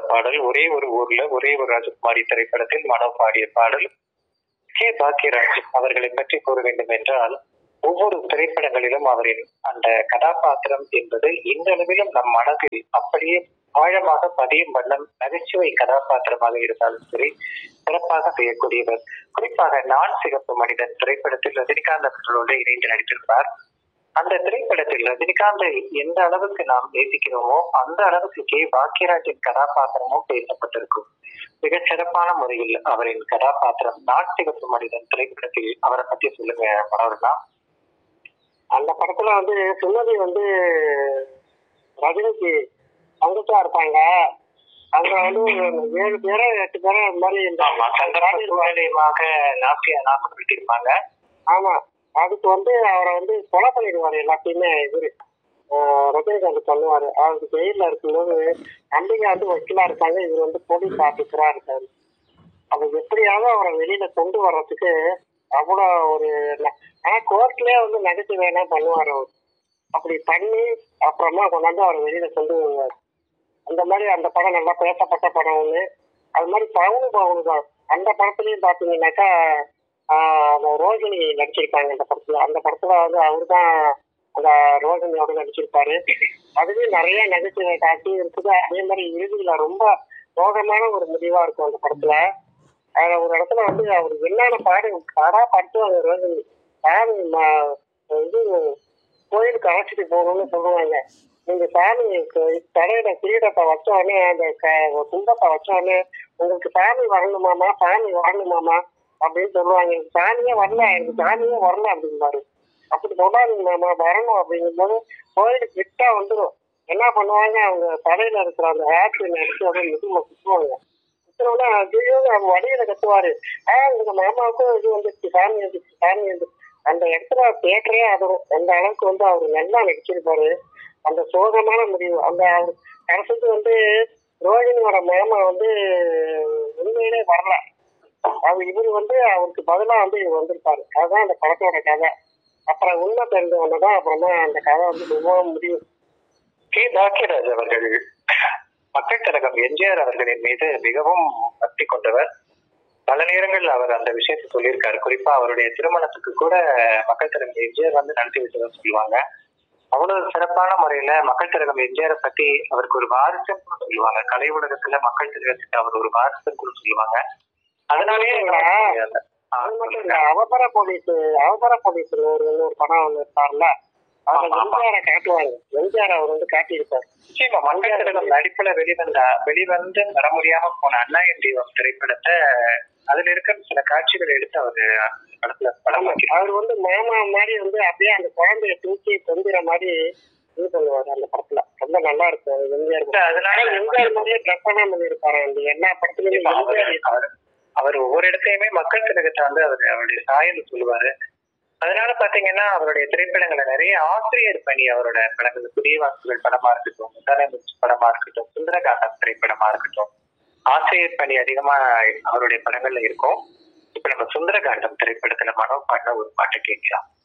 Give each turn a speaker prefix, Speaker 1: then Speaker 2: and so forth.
Speaker 1: பாடல் ஒரே ஒரு ஊர்ல ஒரே ஒரு ராஜகுமாரி திரைப்படத்தில் மனோ பாடிய பாடல் கே பாக்யராஜ் அவர்களை பற்றி கூற வேண்டும் என்றால் ஒவ்வொரு திரைப்படங்களிலும் அவரின் அந்த கதாபாத்திரம் என்பது இன்றளவிலும் நம் மனதில் அப்படியே ஆழமாக பதியும் வண்ணம் நகைச்சுவை கதாபாத்திரமாக இருந்தாலும் சரி சிறப்பாக செய்யக்கூடியவர் குறிப்பாக நான் சிகப்பு மனிதன் திரைப்படத்தில் ரஜினிகாந்த் அவர்களோடு இணைந்து நடித்திருந்தார் அந்த திரைப்படத்தில் ரஜினிகாந்தை எந்த அளவுக்கு நாம் நேசிக்கிறோமோ அந்த அளவுக்கு கே பாக்யராஜின் கதாபாத்திரமும் பேசப்பட்டிருக்கும் மிகச் சிறப்பான முறையில் அவரின் கதாபாத்திரம் நான் சிகப்பு மனிதன் திரைப்படத்தில் அவரை பத்தி சொல்லுங்க மனோரமா
Speaker 2: அந்த படத்துல வந்து சுமதி வந்து ரஜினிக்கு பங்குச்சா இருப்பாங்க அதுல வந்து ஏழு பேரோ எட்டு பேரோ இந்த மாதிரி இந்த
Speaker 1: ஆமா சந்தர்ப்ப சூழ்நிலையமாக நாசியா நாசப்படுத்தியிருப்பாங்க
Speaker 2: ஆமா அதுக்கு வந்து அவரை வந்து கொலை பண்ணிடுவாரு எல்லாத்தையுமே இவரு ஆஹ் ரஜினிகாந்த் பண்ணுவாரு அவருக்கு ஜெயில இருக்கும்போது அம்பிகா வந்து வக்கீலா இருக்காங்க இவர் வந்து போலீஸ் ஆபீசரா இருக்காரு அது எப்படியாவது அவரை வெளியில கொண்டு வர்றதுக்கு அவ்வளோ ஒரு ந- ஆனா கோர்ட்லயே வந்து நகைச்சுவை எல்லாம் பண்ணுவாரு அவர் அப்படி பண்ணி அப்புறமா கொண்டாந்து அவர் வெளியில கொண்டு வருவார் அந்த மாதிரி அந்த படம் நல்லா பேசப்பட்ட படம் ஒண்ணு அது மாதிரி பவுனு பவுனு தான் அந்த படத்துலயும் பாத்தீங்கன்னாக்கா ஆஹ் அந்த ரோகிணி நடிச்சிருப்பாங்க அந்த படத்துல அந்த படத்துல வந்து அவரு தான் அந்த ரோகிணியோட நடிச்சிருப்பாரு அதுலயும் நிறைய நகைச்சுவை காட்சி இருக்குது அதே மாதிரி இறுதியில ரொம்ப சோகமான ஒரு முடிவா இருக்கும் அந்த படத்துல அதுல ஒரு இடத்துல வந்து அவர் என்னென்ன பாடு பாடா படுத்துவாங்க ரோகிணி சாமி ம- இது கோயிலுக்கு அழைச்சிட்டு போகணும்னு சொல்லுவாங்க நீங்க சாமி க- தலையில கிரீடத்தை வச்ச உடனே அந்த க- கும்பத்தை வச்ச உடனே உங்களுக்கு சாமி வரணுமாமா சாமி வரணுமாமா அப்படின்னு சொல்லுவாங்க எனக்கு சாமியே வரல எனக்கு சாமியே வரல அப்படிம்பாரு அப்படி சொல்லாதீங்க மாமா வரணும் அப்படிங்கும்போது கோயிலுக்கு கிட்டா வந்துடும் என்ன பண்ணுவாங்க அவங்க தலையில இருக்கிற அந்த ஹேப்பின் எடுத்து அப்படியே முதுகுல குத்துவாங்க குத்துனோடனே ஐயோ அவங்க வடியில கத்துவாரு ஆஹ் உங்க மாமாவுக்கும் இது வந்துருச்சு சாமி வந்துருச்சு சாமி வந்து அந்த இடத்துல தேட்டரே ஆதரும் அந்த அளவுக்கு வந்து அவர் நல்லா நடிச்சிருப்பாரு அந்த சோகமான முடிவு அந்த அவர் கடைசிக்கு வந்து ரோஹிணியோட மாமா வந்து உண்மையிலே வரல அவர் இவர் வந்து அவருக்கு பதிலா வந்து இவர் வந்திருப்பாரு அதுதான் அந்த படத்தோட கதை அப்புறம் உண்மை தெரிஞ்ச உடனே அப்புறமா அந்த கதை வந்து மிகவும் முடியும்
Speaker 1: கே பாக்யராஜ் அவர்கள் மக்கள் திலகம் எம்ஜிஆர் அவர்களின் மீது மிகவும் பக்தி கொண்டவர் பல நேரங்கள் அவர் அந்த விஷயத்தை சொல்லியிருக்காரு குறிப்பா அவருடைய திருமணத்துக்கு கூட மக்கள் திலகம் எம்ஜிஆர் வந்து நடத்தி விட்டதா சொல்லுவாங்க அவ்வளவு சிறப்பான முறையில மக்கள் திலகம் எம்ஜிஆரை பத்தி அவருக்கு ஒரு வாரிசுன்னு கூட சொல்லுவாங்க கலை உலகத்துல மக்கள் திலகத்துக்கு அவர் ஒரு வாரிசுன்னு கூட சொல்லுவாங்க அதனாலேயே எங்களால அந்த- ஆ,
Speaker 2: அது மட்டும் இல்ல அவசர போலீஸ் அவசர போலீஸ் ஒரு இன்னொரு படம் ஒண்ணு இருப்பார்ல அதுல
Speaker 1: ஆமா, ஆமா.
Speaker 2: எம்ஜிஆரை காட்டுவாங்க எம்ஜிஆர் அவர் வந்து காட்டியிருப்பாரு
Speaker 1: நிச்சயமா மக்கள் திலகம் நடிப்புல வெளிவந்த வெளிவந்து வர முடியாம போன அண்ணா என் தெய்வம் திரைப்படத்தை அதுல இருக்கிற சில காட்சிகளை எடுத்து அவரு அந்த படத்துல படமாக்கி
Speaker 2: அவர் வந்து மாமா மாதிரி வந்து அப்படியே அந்த குழந்தைய தூக்கி தொங்குற மாதிரி இது பண்ணுவாரு அந்த படத்துல ரொம்ப நல்லா இருக்கும் அது எம்ஜிஆர் படம்.
Speaker 1: அதனால
Speaker 2: ஆனா எம்ஜிஆர் மாதிரியே ட்ரெஸ் பண்ணாம பண்ணியிருப்பாரு அந்த எல்லா படத்துலயும்
Speaker 1: அவர்
Speaker 2: எம்ஜிஆர்
Speaker 1: அவர் அவர் ஒவ்வொரு இடத்தையுமே மக்கள் திலகத்தை வந்து அவர் அவருடைய சாயல் சொல்லுவாரு அதனால பாத்தீங்கன்னா அவருடைய திரைப்படங்களை நிறைய ஆசிரியர் பணி அவரோட படங்கள் புதிய வாக்குகள் படமா இருக்கட்டும் முதலமைச்சர் படமா இருக்கட்டும் சுந்தரகாண்டம் திரைப்படமா இருக்கட்டும் ஆசிரியர் பணி அதிகமா அவருடைய படங்கள்ல இருக்கும் இப்ப நம்ம சுந்தரகாண்டம் திரைப்படத்துல மனோ பாடின ஒரு பாட்டு கேட்கலாம்